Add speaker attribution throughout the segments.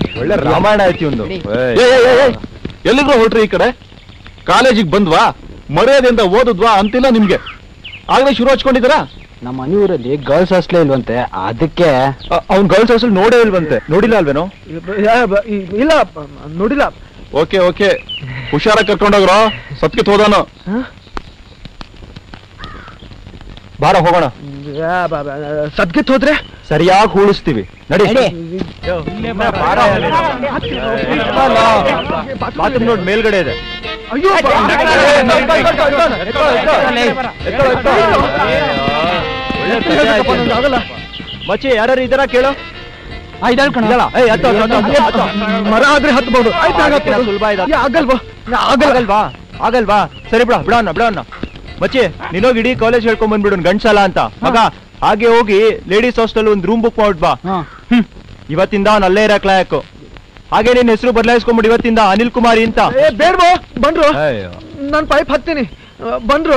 Speaker 1: ಒಳ್ಳೆ ರಾಮಾಯಣ ಆಯ್ತು ಒಂದು
Speaker 2: ಎಲ್ಲಿಗೂ ಹೊರಟ್ರಿ ಈ ಕಡೆ ಕಾಲೇಜಿಗೆ ಬಂದ್ವಾ ಮರ್ಯಾದೆಯಿಂದ ಓದಿದ್ವಾ ಅಂತಿಲ್ಲ ನಿಮ್ಗೆ ಆಗ್ಲೇ ಶುರು ಹಚ್ಕೊಂಡಿದ್ದೀರಾ
Speaker 1: ನಮ್ಮ ಮನೆ ಊರಲ್ಲಿ ಗರ್ಲ್ಸ್ ಹಾಸ್ಟೆಲ್ ಇಲ್ವಂತೆ ಅದಕ್ಕೆ
Speaker 2: ಅವ್ನ್ ಗರ್ಲ್ಸ್ ಹಾಸ್ಟೆಲ್ ನೋಡೇ ಇಲ್ವಂತೆ ನೋಡಿಲ್ಲ ಅಲ್ವೇನೋ
Speaker 1: ಇಲ್ಲ ನೋಡಿಲ್ಲ
Speaker 2: ಓಕೆ ಓಕೆ ಹುಷಾರಾಗಿ ಕರ್ಕೊಂಡೋಗ್ರೋ ಸತ್ಕಿತ್ ಹೋದಾನು
Speaker 1: ಬಾರ ಹೋಗೋಣ
Speaker 3: ಸದ್ಗಿತ್ ಹೋದ್ರೆ
Speaker 1: ಸರಿಯಾಗಿ ಹೂಳಿಸ್ತೀವಿ ನಡಿ ಬಾತ್ರೂಮ್ ನೋಡ್ ಮೇಲ್ಗಡೆ ಇದೆ
Speaker 3: ಅಯ್ಯೋ ಆಗಲ್ಲ
Speaker 1: ಮಚ್ಚಿ ಯಾರು ಇದಾರ ಕೇಳು
Speaker 3: ಇದಲ್ಲ
Speaker 1: ಏಯ್, ಹತ್ತು, ಹತ್ತು, ಹತ್ತು, ಹತ್ತು, ಹತ್ತು.
Speaker 3: ಮರ ಆದ್ರೆ ಹತ್ಬಹುದು ಆಯ್ತು
Speaker 1: ಆಗಕ್ಕಿಲ್ಲ, ಸುಲಭ ಇದೆ.
Speaker 3: ಆಗಲ್ವಾ
Speaker 1: ಆಗಲ್ವಾ ಆಗಲ್ವಾ ಸರಿ ಬಿಡ ಬಿಡೋಣ ಬಿಡೋಣ ಮಚ್ಚಿ ನೀನೋಗಿ ಇಡೀ ಕಾಲೇಜ್ ಹೇಳ್ಕೊಂಡ್ ಬಂದ್ಬಿಡು ಗಂಡ್ಸಲ ಅಂತ ಮಗ ಹಾಗೆ ಹೋಗಿ ಲೇಡೀಸ್ ಹಾಸ್ಟೆಲ್ ಒಂದ್ ರೂಮ್ ಬುಕ್ ಮಾಡ್ಬಾ ಹ್ಮ್. ಇವತ್ತಿಂದ ಅವ್ನ್ ಅಲ್ಲೇ ಇರಕ್ ಲಾಯಕು ಹಾಗೆ ನಿನ್ ಹೆಸರು ಬದಲಾಯಿಸ್ಕೊಂಡ್ಬಿಡು ಇವತ್ತಿಂದ ಅನಿಲ್ ಕುಮಾರಿ ಅಂತ
Speaker 3: ಏ ಬೇಡ್ವೋ ಬಂದ್ರು
Speaker 1: ಅಯ್ಯೋ.
Speaker 3: ನಾನು ಪೈಪ್ ಹತ್ತೀನಿ ಆ, ಬಂದ್ರು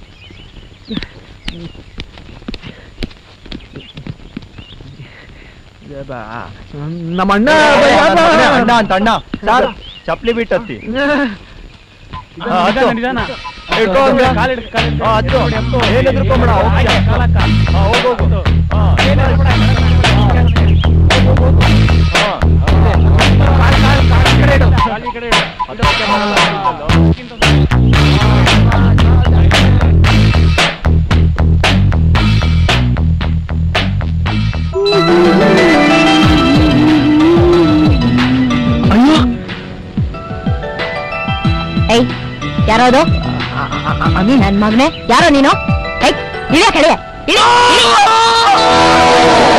Speaker 3: ಏ ಬಾ, ನಮ್ಮ ಅಣ್ಣ
Speaker 1: ಅಣ್ಣ, ಅಣ್ಣ ಅಂತ ಅಣ್ಣ ಸಾರ್ ಚಪ್ಲಿ ಬಿಟ್ಟು ಹತ್ತಿ ಹಾ, ಹತ್ತು. ಇಟ್ಕೋ ಅವ್ನ. ಹಾ, ಹತ್ತು. ಏನ್ ಹೆದ್ರುಕೊಂಬೇಡ, ಹೋಗ್ತೀಯ. ಹಾ, ಹೋಗು, ಹೋಗು. ಹಾ. ಹಾ.
Speaker 4: ಏಯ್ ಯಾರದು ನನ್ ಮಗನೇ ಯಾರೋ ನೀನು ಏಯ್ ಇಳಿಯ ಕಡೆ ಇಳಿ, ಇಳಿ.